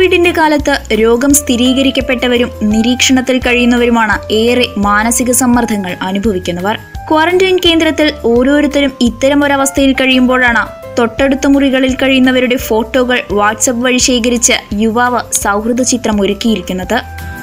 കോവിഡിന്റെ കാലത്ത് രോഗം സ്ഥിരീകരിക്കപ്പെട്ടവരും നിരീക്ഷണത്തിൽ കഴിയുന്നവരുമാണ് ഏറെ മാനസിക സമ്മർദ്ദങ്ങൾ അനുഭവിക്കുന്നവർ ക്വാറന്റൈൻ കേന്ദ്രത്തിൽ ഓരോരുത്തരും ഇത്തരമൊരവസ്ഥയിൽ കഴിയുമ്പോഴാണ് തൊട്ടടുത്ത മുറികളിൽ കഴിയുന്നവരുടെ ഫോട്ടോകൾ വാട്സപ്പ് വഴി ശേഖരിച്ച് യുവാവ് സൗഹൃദ ചിത്രം ഒരുക്കിയിരിക്കുന്നത്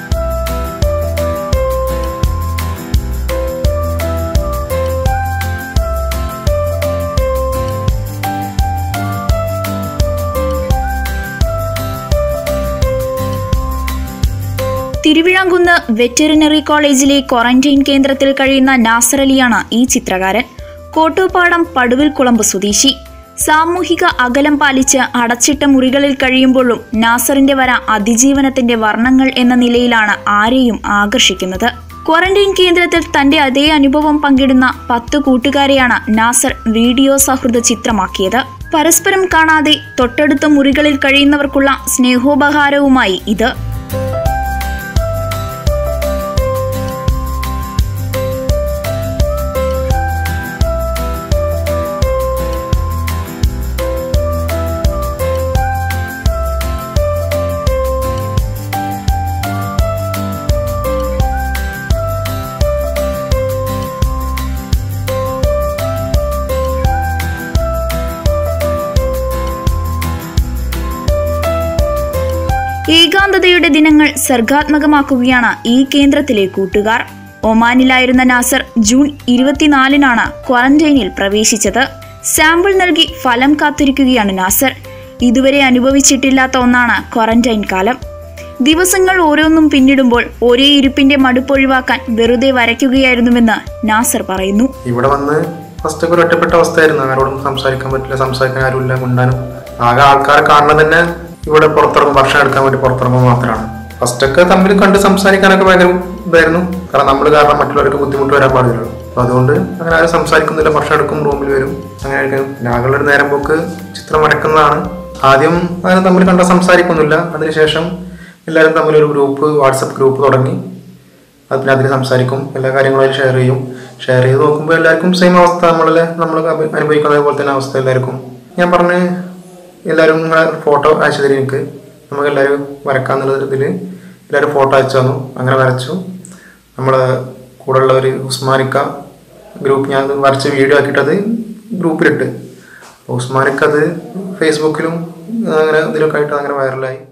തിരുവിഴാംകുന്ന് വെറ്ററിനറി കോളേജിലെ ക്വാറന്റൈൻ കേന്ദ്രത്തിൽ കഴിയുന്ന നാസർ അലിയാണ് ഈ ചിത്രകാരൻ കോട്ടൂപ്പാടം പടുവിൽ കുളമ്പ് സ്വദേശി സാമൂഹിക അകലം പാലിച്ച് അടച്ചിട്ട മുറികളിൽ കഴിയുമ്പോഴും നാസറിന്റെ വര അതിജീവനത്തിന്റെ വർണ്ണങ്ങൾ എന്ന നിലയിലാണ് ആരെയും ആകർഷിക്കുന്നത് ക്വാറന്റൈൻ കേന്ദ്രത്തിൽ തന്റെ അതേ അനുഭവം പങ്കിടുന്ന പത്ത് കൂട്ടുകാരെയാണ് നാസർ വീഡിയോ സൗഹൃദ ചിത്രമാക്കിയത് പരസ്പരം കാണാതെ തൊട്ടടുത്ത മുറികളിൽ കഴിയുന്നവർക്കുള്ള സ്നേഹോപഹാരവുമായി ഇത് ഏകാന്തതയുടെ ദിനങ്ങൾ സർഗാത്മകമാക്കുകയാണ് ഈ കേന്ദ്രത്തിലെ കൂട്ടുകാർ ഒമാനിലായിരുന്ന നാസർ ജൂൺ ഇരുപത്തിനാലിനാണ് ക്വാറന്റൈനിൽ പ്രവേശിച്ചത് സാമ്പിൾ നൽകി ഫലം കാത്തിരിക്കുകയാണ് നാസർ ഇതുവരെ അനുഭവിച്ചിട്ടില്ലാത്ത ഒന്നാണ് ക്വാറന്റൈൻ കാലം ദിവസങ്ങൾ ഓരോന്നും പിന്നിടുമ്പോൾ ഒരേ ഇരിപ്പിന്റെ മടുപ്പൊഴിവാക്കാൻ വെറുതെ വരയ്ക്കുകയായിരുന്നുവെന്ന് നാസർ പറയുന്നു ഇവിടെ വന്ന് ഫസ്റ്റ് ഒക്കെ ഒരു ഒറ്റപ്പെട്ട അവസ്ഥയായിരുന്നു ആരോടും സംസാരിക്കാൻ പറ്റില്ല സംസാരിക്കാൻ ആരുമില്ല മിണ്ടാനും ആകെ ആൾക്കാരെ കാണുന്നത് തന്നെ ഇവിടെ പുറത്തിറങ്ങും ഭക്ഷണം എടുക്കാൻ വേണ്ടി പുറത്തിറങ്ങുമ്പോൾ മാത്രമാണ് ഫസ്റ്റ് ഒക്കെ തമ്മിൽ കണ്ട് സംസാരിക്കാനൊക്കെ ഭയങ്കര ഇതായിരുന്നു കാരണം നമ്മൾ കാരണം മറ്റുള്ളവർക്ക് ബുദ്ധിമുട്ട് വരാൻ പാടില്ലല്ലോ അപ്പൊ അതുകൊണ്ട് അങ്ങനെ ആരും സംസാരിക്കുന്നില്ല ഭക്ഷണം എടുക്കും റൂമിൽ വരും അങ്ങനെ ആയിരിക്കും ഞാനുള്ള ഒരു നേരം പോക്ക് ചിത്രം വരക്കുന്നതാണ് ആദ്യം അങ്ങനെ തമ്മിൽ കണ്ട സംസാരിക്കൊന്നുമില്ല അതിനുശേഷം എല്ലാവരും തമ്മിൽ ഒരു ഗ്രൂപ്പ് വാട്സപ്പ് ഗ്രൂപ്പ് തുടങ്ങി അതിന് അതിൽ സംസാരിക്കും എല്ലാ കാര്യങ്ങളും അതിൽ ഷെയർ ചെയ്യും ഷെയർ ചെയ്ത് നോക്കുമ്പോൾ എല്ലാവർക്കും സെയിം അവസ്ഥ നമ്മളെ നമ്മൾ അനുഭവിക്കുന്ന പോലെ തന്നെ അവസ്ഥ എല്ലാവർക്കും ഞാൻ പറഞ്ഞ് എല്ലാവരും നിങ്ങളെ ഫോട്ടോ അയച്ചു തരും എനിക്ക് നമുക്ക് എല്ലാവരും വരക്കാന്നുള്ള ഇതിൽ എല്ലാവരും ഫോട്ടോ അയച്ചു തന്നു അങ്ങനെ വരച്ചു നമ്മൾ കൂടെയുള്ള ഒരു ഉസ്മാനിക്ക ഗ്രൂപ്പ് ഞാൻ വരച്ച വീഡിയോ ആക്കിയിട്ടത് ഗ്രൂപ്പിലിട്ട് ഉസ്മാനിക്ക അത് ഫേസ്ബുക്കിലും അങ്ങനെ ഇതിലൊക്കെ ആയിട്ട് അങ്ങനെ വൈറലായി